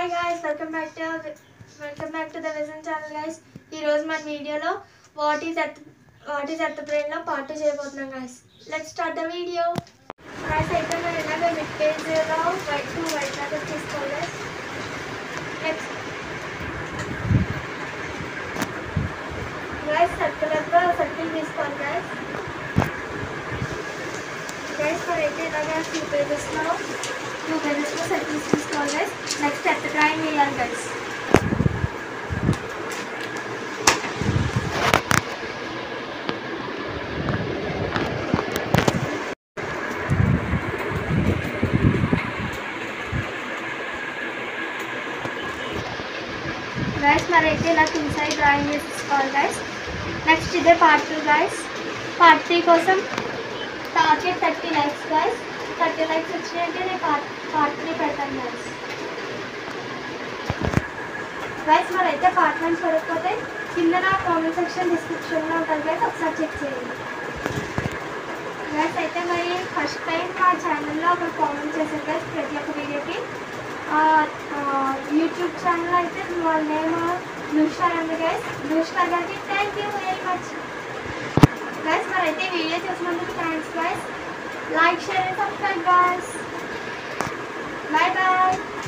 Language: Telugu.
hi guys welcome back to welcome back to the vision channel guys ఈ రోజు మన వీడియోలో what is it what is it బ్రెయిన్లో పార్ట్ టూ చేయబోతున్నాం guys let start the video guys అయితే మేము ఇలాగ మిడ్ పేజ్లో వైట్ టు వైట్ లాగా తీసుకోవాలి నెక్స్ట్ గైస్ సర్కిల్గా సర్కిల్ తీసుకోవాలి గైస్ గైస్ మరి అయితే ఇలాగా టూ పేజెస్లో టూ పేజెస్లో సర్కిల్స్ తీసుకోవాలి గైస్ నెక్స్ట్ ఎత్త డ్రాయింగ్ వేయాలి గైస్ గైస్ మరి అయితే ఇలా టూ సైడ్ డ్రాయింగ్ వేసుకోవాలి గైస్ నెక్స్ట్ ఇదే part two guys part three కోసం target thirty likes guys thirty likes వచ్చినాయంటే నేను పార్ట్ పార్ట్ త్రీ పెడతాను గైస్ గైస్ మరి అయితే పార్ట్ వన్ చూడకపోతే కింద నా కామెంట్ సెక్షన్ డిస్క్రిప్షన్లో ఉంటుంది గైస్ ఒకసారి చెక్ చేయండి గైస్ అయితే మరి ఫస్ట్ టైం మా ఛానల్లో ఒక కామెంట్ చేశారు గైస్ ప్రతి ఒక్క వీడియోకి యూట్యూబ్ ఛానల్ అయితే వాళ్ళ నేమ్ నూషార్ అండి గైస్ నూషార్ గారికి thank you very much guys మరి అయితే వీడియో చూసినందుకు thanks guys like share and subscribe guys bye bye